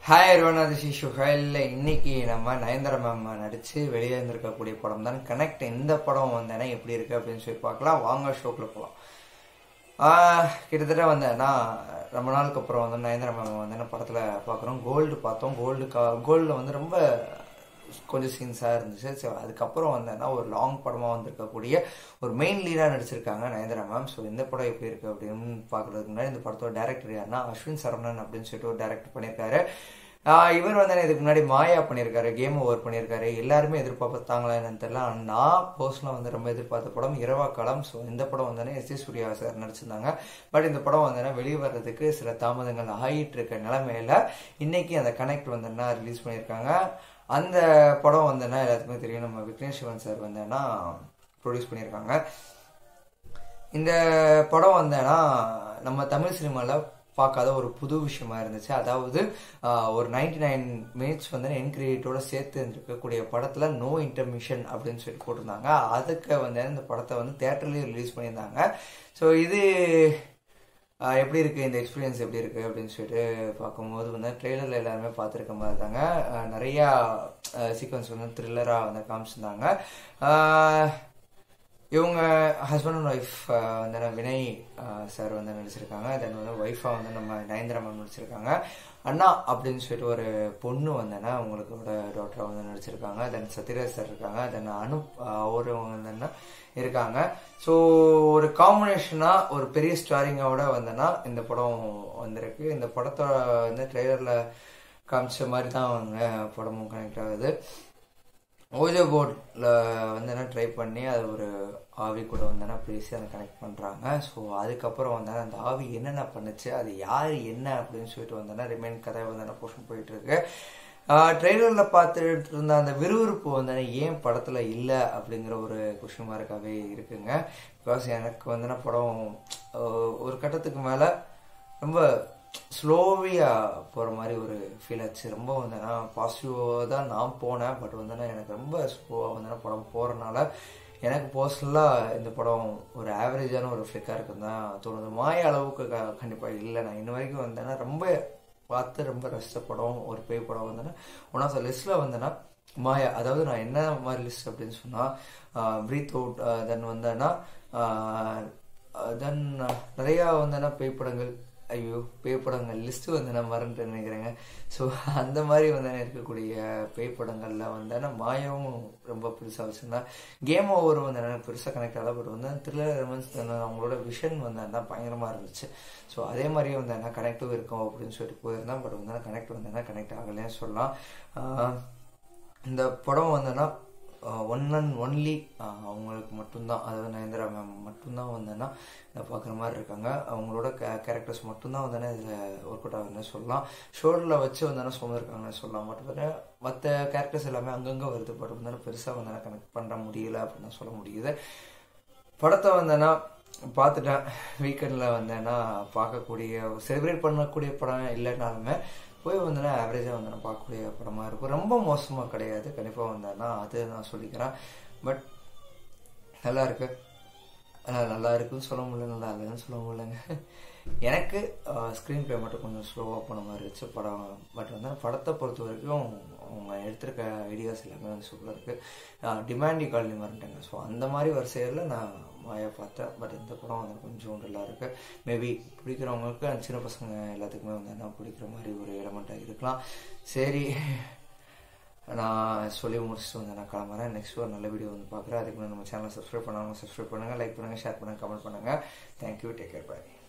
hi அருவனா this is Suhail இன்னைக்கு நம்ம நயன்தாரா மேம் நடிச்சு வெளியே இருந்திருக்கக்கூடிய படம் தான் கனெக்ட் இந்த படம் வந்தேன்னா எப்படி இருக்கு அப்படின்னு சொல்லி பார்க்கலாம் வாங்க ஷோக்குள்ள போகலாம் ஆஹ், கிட்டத்தட்ட வந்தேன்னா ரொம்ப நாளுக்கு அப்புறம் வந்து நயன்தாரா மேம் வந்து என்ன படத்தில் பார்க்குறோம் கோல்டு பார்த்தோம் கோல்டு கா கோல்டில் வந்து ரொம்ப கொஞ்சம் சீன்ஸாக இருந்துச்சு ஸோ அதுக்கப்புறம் வந்தேன்னா ஒரு லாங் படமாக வந்திருக்கக்கூடிய ஒரு மெயின் லீடாக நடிச்சிருக்காங்க நயன்தாரா மேம் ஸோ இந்த படம் எப்படி இருக்குது அப்படின்னு பார்க்குறதுக்கு முன்னாடி இந்த படத்தோட டேரக்டர் யாருன்னா அஸ்வின் சரவணன் அப்படின்னு சொல்லிட்டு ஒரு டேரக்டர் பண்ணியிருக்காரு ஆஹ் இவர் வந்து இதுக்கு முன்னாடி மாயா பண்ணியிருக்காரு கேம் ஓவர் பண்ணியிருக்காரு எல்லாருமே எதிர்பார்த்தாங்களா என்னன்னு தெரியல ஆனா நான் பர்சனலாக வந்து ரொம்ப எதிர்பார்த்த படம் இரவா காலம் ஸோ இந்த படம் வந்து எஸ் சி சூர்யா சார் நடிச்சிருந்தாங்க பட் இந்த படம் வந்து வெளியே வர்றதுக்கு சில தாமதங்கள் ஆகிட்டு இருக்க நிலைமையில இன்னைக்கு அந்த கனெக்ட் வந்தேன்னா ரிலீஸ் பண்ணியிருக்காங்க அந்த படம் வந்தேன்னா எல்லாத்துக்குமே தெரியும் நம்ம விக்னேஷ் சிவன் சார் வந்தேன்னா ப்ரொடியூஸ் பண்ணியிருக்காங்க இந்த படம் வந்தேன்னா நம்ம தமிழ் சினிமாவில் பார்க்காத ஒரு புது விஷயமா இருந்துச்சு அதாவது ஆஹ், ஒரு 99 நைன் மினிட்ஸ் வந்து என் கிரியேட்டோட சேர்த்து இருக்கக்கூடிய படத்துல நோ இன்டர்மிஷன் அப்படின்னு சொல்லிட்டு போட்டிருந்தாங்க அதுக்கு வந்து இந்த படத்தை வந்து தேட்டர்லயே ரிலீஸ் பண்ணியிருந்தாங்க ஸோ இது ஆஹ், எப்படி இருக்கு இந்த எக்ஸ்பீரியன்ஸ் எப்படி இருக்கு அப்படின்னு சொல்லிட்டு பார்க்கும்போது வந்து ட்ரெய்லர்ல எல்லாருமே பார்த்துருக்க மாதிரி தாங்க ஆஹ், நிறையா சீக்வன்ஸ் வந்து த்ரில்லரா வந்து காமிச்சிருந்தாங்க ஆஹ், இவங்க ஹஸ்பண்ட் அண்ட் ஒய்ஃப் வந்து நம்ம வினய் சார் வந்து நடிச்சிருக்காங்க தென் வந்து ஒய்ஃபாக வந்து நம்ம நயன்தரா மேம் நடிச்சிருக்காங்க அண்ணா அப்படின்னு சொல்லிட்டு ஒரு பொண்ணு வந்தேன்னா அவங்களுக்கோட டாக்டராக வந்து நடிச்சிருக்காங்க தென் சத்யராஜ் சார் இருக்காங்க தென் அனுப் அவரும் வந்தேன்னா இருக்காங்க ஸோ ஒரு காம்பினேஷனாக ஒரு பெரிய ஸ்டாரிங்கோட வந்தேன்னா இந்த படம் வந்திருக்கு இந்த படத்தோட வந்து ட்ரெய்லரில் காமிச்ச மாதிரி தான் அவங்க படமும் கனெக்ட் ஆகுது ஓஜோ போர்டில் வந்து என்ன ட்ரை பண்ணி அது ஒரு ஆவி கூட வந்தேன்னா பேசி அதை கனெக்ட் பண்ணுறாங்க ஸோ அதுக்கப்புறம் வந்தேன்னா அந்த ஆவி என்னென்ன பண்ணுச்சு அது யார் என்ன அப்படின்னு சொல்லிட்டு வந்தேன்னா ரிமைன் கதை வந்தேன்னா போர்ஷன் போயிட்டு இருக்கு ட்ரெய்லரில் பார்த்துட்டு இருந்த அந்த விறுவிறுப்பு வந்து ஏன் படத்தில் இல்லை அப்படிங்கிற ஒரு கொஷின் மார்க்காகவே இருக்குங்க பிகாஸ் எனக்கு வந்துன்னா படம் ஆஹ், ஒரு கட்டத்துக்கு மேலே ரொம்ப ஸ்லோவியாக போகிற மாதிரி ஒரு ஃபீல் ஆச்சு ரொம்ப வந்துன்னா பாசிட்டிவாக தான் நான் போனேன் பட் வந்துன்னா எனக்கு ரொம்ப ஸ்லோவாக வந்துன்னா படம் போகிறனால எனக்கு பர்சனலாக இந்த படம் ஒரு ஆவரேஜான ஒரு ஃப்ளிக்காக இருக்குன்னு தான் தோணுது மாய அளவுக்கு க கண்டிப்பாக இல்லை நான் இன்ன வரைக்கும் வந்தேன்னா ரொம்ப பார்த்து ரொம்ப ரசித்த படம் ஒரு பேய் படம் வந்தேன்னா ஒன் ஆஃப் த லிஸ்ட்டில் வந்தேன்னா மாயா அதாவது நான் என்ன மாதிரி லிஸ்ட் அப்படின்னு சொன்னால் ப்ரீத் அவுட் தென் வந்தேன்னா தென் நிறையா வந்தேன்னா பேய் படங்கள் ஐயோ பேய் படங்கள் லிஸ்ட்டு வந்து நான் மறந்துட்டு நினைக்கிறேங்க ஸோ அந்த மாதிரி வந்து இருக்கக்கூடிய பேய் படங்களில் வந்து மாயாவும் ரொம்ப பெருசாக வச்சுருந்தேன் கேம் ஓவர் வந்து எனக்கு பெருசாக கனெக்ட் ஆகல பட் வந்து த்ரில்லர் எலமெண்ட்ஸ் அவங்களோட விஷன் வந்து தான் பயங்கரமாக இருந்துச்சு ஸோ அதே மாதிரியே வந்து என்ன கனெக்டும் இருக்கும் அப்படின்னு சொல்லிட்டு போயிருந்தேன் பட் வந்து கனெக்ட் வந்து என்ன கனெக்ட் ஆகலைன்னு சொல்லலாம் ஆஹ் இந்த படம் வந்தேன்னா ஒன் அண்ட் ஒன்லி அவங்களுக்கு மட்டும்தான் அதாவது நயன்தரா மேம் மட்டும்தான் வந்தேன்னா இதை பார்க்குற மாதிரி இருக்காங்க அவங்களோட கே கேரக்டர்ஸ் மட்டும்தான் வந்தேன்னா இதில் ஒர்க் அவுட் ஆகுதுன்னு சொல்லலாம் ஷோல்டரில் வச்சு வந்தேன்னா சுமந்திருக்காங்கன்னு சொல்லலாம் பட் வந்து மற்ற கேரக்டர்ஸ் எல்லாமே அங்கங்கே வருது பட் வந்து பெருசாக வந்தேன்னா கனெக்ட் பண்ண முடியல அப்படின்னு தான் சொல்ல முடியுது படத்தை வந்தேன்னா பார்த்துட்டேன் வீக்கெண்டில் வந்தேன்னா பார்க்கக்கூடிய செலிப்ரேட் பண்ணக்கூடிய படம் இல்லைனாலுமே போய் வந்தேன்னா ஆவரேஜாக வந்தேன்னா பார்க்கக்கூடிய படமாக இருக்கும் ரொம்ப மோசமாக கிடையாது கண்டிப்பாக வந்தேன்னா அது நான் சொல்லிக்கிறேன் பட் நல்லா இருக்கு ஆனால் நல்லா இருக்குன்னு சொல்ல முடியல நல்லா இல்லைன்னு சொல்ல முடியலங்க எனக்கு ஸ்க்ரீன் ப்ளே மட்டும் கொஞ்சம் ஸ்லோவாக போன மாதிரி இருந்துச்சு படம் பட் வந்து படத்தை பொறுத்த வரைக்கும் அவங்க எடுத்திருக்க ஐடியாஸ் எல்லாமே வந்து சூப்பராக இருக்குது டிமாண்டி காலனி மறந்துட்டேங்க ஸோ அந்த மாதிரி வரிசையில் நான் மாயா பார்த்தேன் பட் இந்த படம் வந்து கொஞ்சம் நல்லா இருக்கு மேபி பிடிக்கிறவங்களுக்கு அந்த சின்ன பசங்க எல்லாத்துக்குமே வந்து என்ன பிடிக்கிற மாதிரி ஒரு எலமெண்ட்டாக இருக்கலாம் சரி நான் சொல்லி முடிச்சுட்டு வந்து நான் கிளம்புறேன் நெக்ஸ்ட் ஒரு நல்ல வீடியோ வந்து பார்க்குறேன் அதுக்கு முன்னாடி நம்ம சேனலை சப்ஸ்கிரைப் பண்ணாமல் சப்ஸ்கிரைப் பண்ணுங்கள் லைக் பண்ணுங்கள் ஷேர் பண்ணுங்கள் கமெண்ட் பண்ணுங்கள் தேங்க்யூ டேக் கேர் பாய்